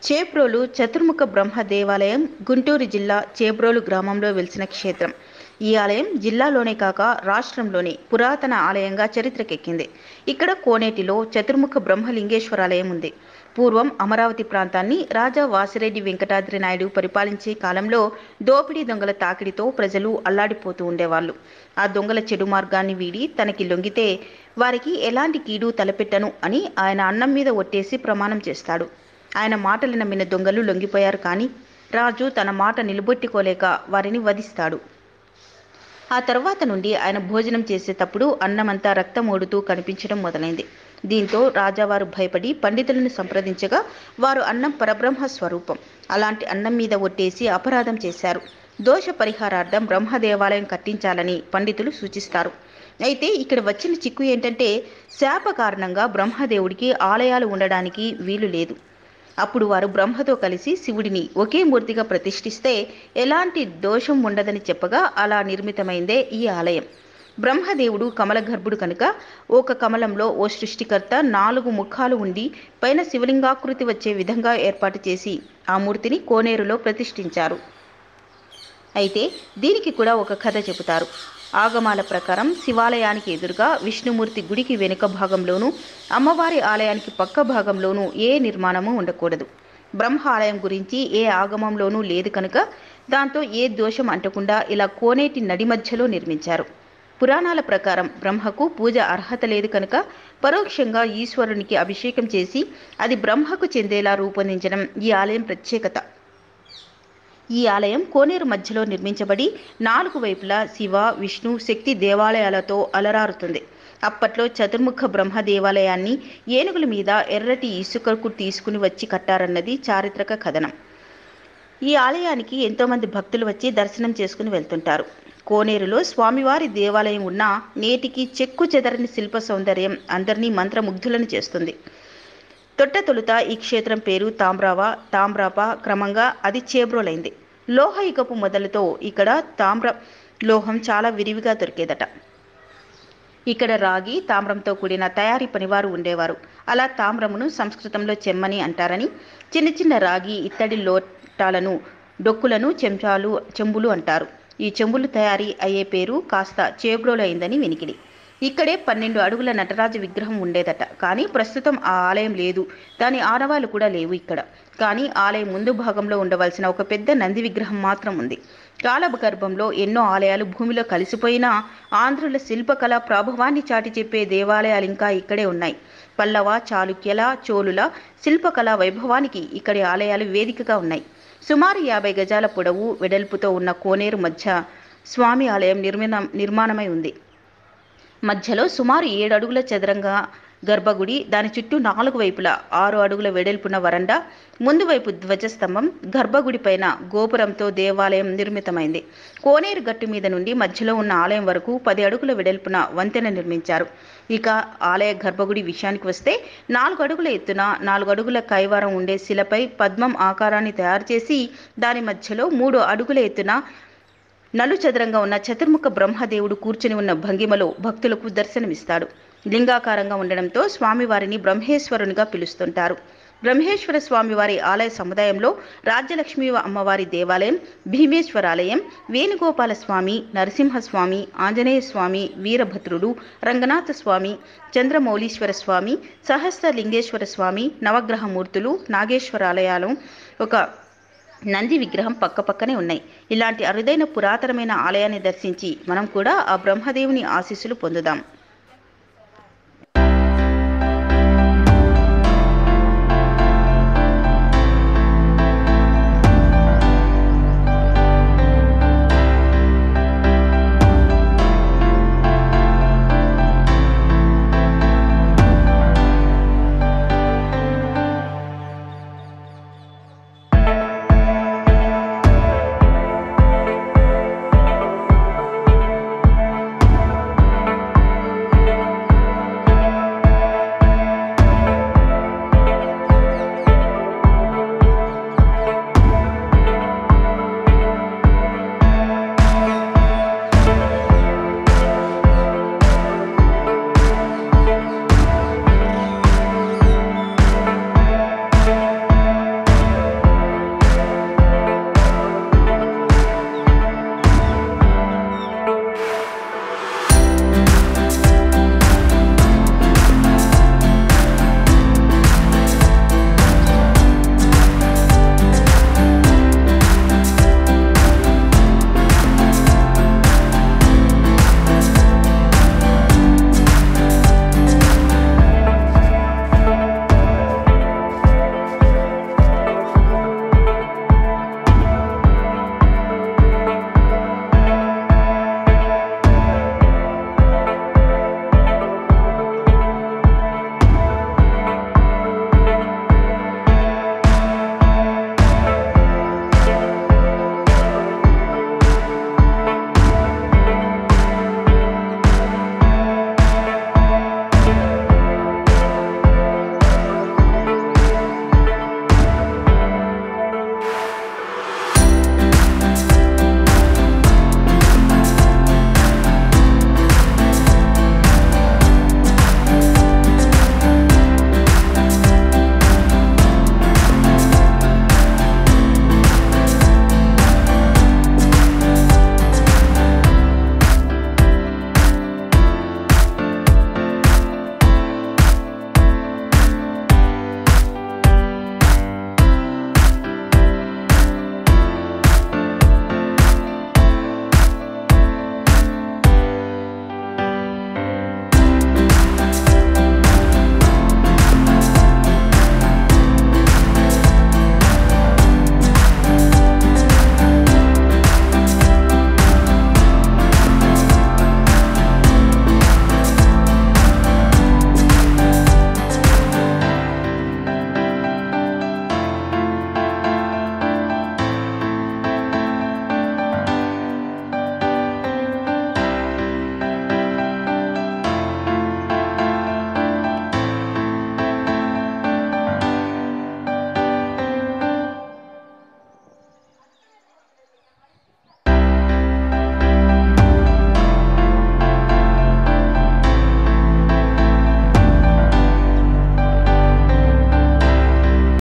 చేబ్రోలు చతుర్ముఖ బ్రహ్మ దేవాలయం గుంటూరు జిల్లా చేబ్రోలు గ్రామంలో వెలిసిన క్షేత్రం ఈ ఆలయం జిల్లాలోనే కాక రాష్ట్రంలోని పురాతన ఆలయంగా చరిత్రకెక్కింది ఇక్కడ కోనేటిలో చతుర్ముఖ బ్రహ్మలింగేశ్వరాలయం ఉంది పూర్వం అమరావతి ప్రాంతాన్ని రాజా వాసిరెడ్డి వెంకటాద్రి నాయుడు పరిపాలించే కాలంలో దోపిడీ దొంగల తాకిడితో ప్రజలు అల్లాడిపోతూ ఉండేవాళ్ళు ఆ దొంగల చెడు మార్గాన్ని వీడి తనకి లొంగితే వారికి ఎలాంటి కీడు తలపెట్టను అని ఆయన అన్నం మీద ఒట్టేసి ప్రమాణం చేస్తాడు ఆయన మాటలు నమ్మిన దొంగలు లొంగిపోయారు కానీ రాజు తన మాట నిలబెట్టుకోలేక వారిని వధిస్తాడు ఆ తర్వాత నుండి ఆయన భోజనం చేసేటప్పుడు అన్నమంతా రక్తమోడుతూ కనిపించడం మొదలైంది దీంతో రాజావారు భయపడి పండితులను సంప్రదించగా వారు అన్నం పరబ్రహ్మ స్వరూపం అలాంటి అన్నం మీద ఒట్టేసి అపరాధం చేశారు దోష పరిహారార్థం బ్రహ్మ దేవాలయం కట్టించాలని పండితులు సూచిస్తారు అయితే ఇక్కడ వచ్చిన చిక్కు ఏంటంటే శాప కారణంగా బ్రహ్మదేవుడికి ఆలయాలు ఉండడానికి వీలు లేదు అప్పుడు వారు బ్రహ్మతో కలిసి శివుడిని ఒకే మూర్తిగా ప్రతిష్ఠిస్తే ఎలాంటి దోషం ఉండదని చెప్పగా అలా నిర్మితమైందే ఈ ఆలయం బ్రహ్మదేవుడు కమల గర్భుడు కనుక ఒక కమలంలో ఓ సృష్టికర్త నాలుగు ముఖాలు ఉండి పైన శివలింగాకృతి వచ్చే విధంగా ఏర్పాటు చేసి ఆ మూర్తిని కోనేరులో ప్రతిష్ఠించారు అయితే దీనికి కూడా ఒక కథ చెబుతారు ఆగమాల ప్రకారం శివాలయానికి ఎదురుగా విష్ణుమూర్తి గుడికి వెనుక భాగంలోనూ అమ్మవారి ఆలయానికి పక్క భాగంలోనూ ఏ నిర్మాణము ఉండకూడదు బ్రహ్మ ఆలయం గురించి ఏ ఆగమంలోనూ లేదు కనుక దాంతో ఏ దోషం అంటకుండా ఇలా కోనేటి నడి మధ్యలో నిర్మించారు పురాణాల ప్రకారం బ్రహ్మకు పూజ అర్హత లేదు కనుక పరోక్షంగా ఈశ్వరునికి అభిషేకం చేసి అది బ్రహ్మకు చెందేలా రూపొందించడం ఈ ఆలయం ప్రత్యేకత ఈ ఆలయం కోనేరు మధ్యలో నిర్మించబడి నాలుగు వైపులా శివ విష్ణు శక్తి దేవాలయాలతో అలరారుతుంది అప్పట్లో చతుర్ముఖ బ్రహ్మ దేవాలయాన్ని ఏనుగుల మీద ఎర్రటి ఇసుకకు తీసుకుని వచ్చి కట్టారన్నది చారిత్రక కథనం ఈ ఆలయానికి ఎంతోమంది భక్తులు వచ్చి దర్శనం చేసుకుని వెళ్తుంటారు కోనేరులో స్వామివారి దేవాలయం ఉన్న నేటికి చెక్కు చెదరని శిల్ప సౌందర్యం అందరినీ మంత్రముగ్ధులను చేస్తుంది తొట్ట తొలుత ఈ క్షేత్రం పేరు తామ్రావ తామ్రాప క్రమంగా అది చేబ్రోలైంది లోహయుగపు మొదలుతో ఇక్కడ తామ్ర లోహం చాలా విరివిగా దొరికేదట ఇక్కడ రాగి తామ్రంతో కూడిన తయారీ పనివారు ఉండేవారు అలా తామ్రమును సంస్కృతంలో చెమ్మని అంటారని చిన్న చిన్న రాగి ఇత్తడి లోటాలను డొక్కులను చెంచాలు చెంబులు అంటారు ఈ చెంబులు తయారీ అయ్యే పేరు కాస్త చేబ్రోలు అయిందని వినికిడి ఇక్కడే పన్నెండు అడుగుల నటరాజు విగ్రహం ఉండేదట కానీ ప్రస్తుతం ఆ ఆలయం లేదు దాని ఆనవాలు కూడా లేవు ఇక్కడ కానీ ఆలయం ముందు భాగంలో ఉండవలసిన ఒక పెద్ద నంది విగ్రహం మాత్రం ఉంది కాలగర్భంలో ఎన్నో ఆలయాలు భూమిలో కలిసిపోయినా ఆంధ్రుల శిల్పకళ ప్రాభవాన్ని చాటి చెప్పే దేవాలయాలు ఇంకా ఇక్కడే ఉన్నాయి పల్లవ చాళుక్యల చోళుల శిల్పకళ వైభవానికి ఇక్కడి ఆలయాలు వేదికగా ఉన్నాయి సుమారు యాభై గజాల పొడవు వెడల్పుతో ఉన్న కోనేరు మధ్య స్వామి ఆలయం నిర్మిణ నిర్మాణమై ఉంది మధ్యలో సుమారు ఏడు అడుగుల చదరంగా గర్భగుడి దాని చుట్టూ నాలుగు వైపులా ఆరు అడుగుల వెడల్పున వరండా ముందు వైపు ధ్వజస్తంభం గర్భగుడి పైన గోపురంతో దేవాలయం నిర్మితమైంది కోనేరు గట్టు మీద నుండి మధ్యలో ఉన్న ఆలయం వరకు పది అడుగుల వెడల్పున వంతెన నిర్మించారు ఇక ఆలయ గర్భగుడి విషయానికి వస్తే నాలుగు అడుగుల ఎత్తున నాలుగు అడుగుల కైవారం ఉండే శిలపై పద్మం ఆకారాన్ని తయారు చేసి దాని మధ్యలో మూడు అడుగుల ఎత్తున నలు చదరంగా ఉన్న చతుర్ముఖ బ్రహ్మదేవుడు కూర్చుని ఉన్న భంగిమలో భక్తులకు దర్శనమిస్తాడు లింగాకారంగా ఉండడంతో స్వామివారిని బ్రహ్మేశ్వరునిగా పిలుస్తుంటారు బ్రహ్మేశ్వర స్వామివారి ఆలయ సముదాయంలో రాజ్యలక్ష్మి అమ్మవారి దేవాలయం భీమేశ్వరాలయం వేణుగోపాల స్వామి నరసింహస్వామి ఆంజనేయ స్వామి వీరభద్రుడు రంగనాథ స్వామి చంద్రమౌళీశ్వర స్వామి సహస్రలింగేశ్వర స్వామి నవగ్రహమూర్తులు నాగేశ్వరాలయాలు ఒక నంది విగ్రహం పక్కపక్కనే ఉన్నాయి ఇలాంటి అరుదైన పురాతనమైన ఆలయాన్ని దర్శించి మనం కూడా ఆ బ్రహ్మదేవుని ఆశీస్సులు పొందుదాం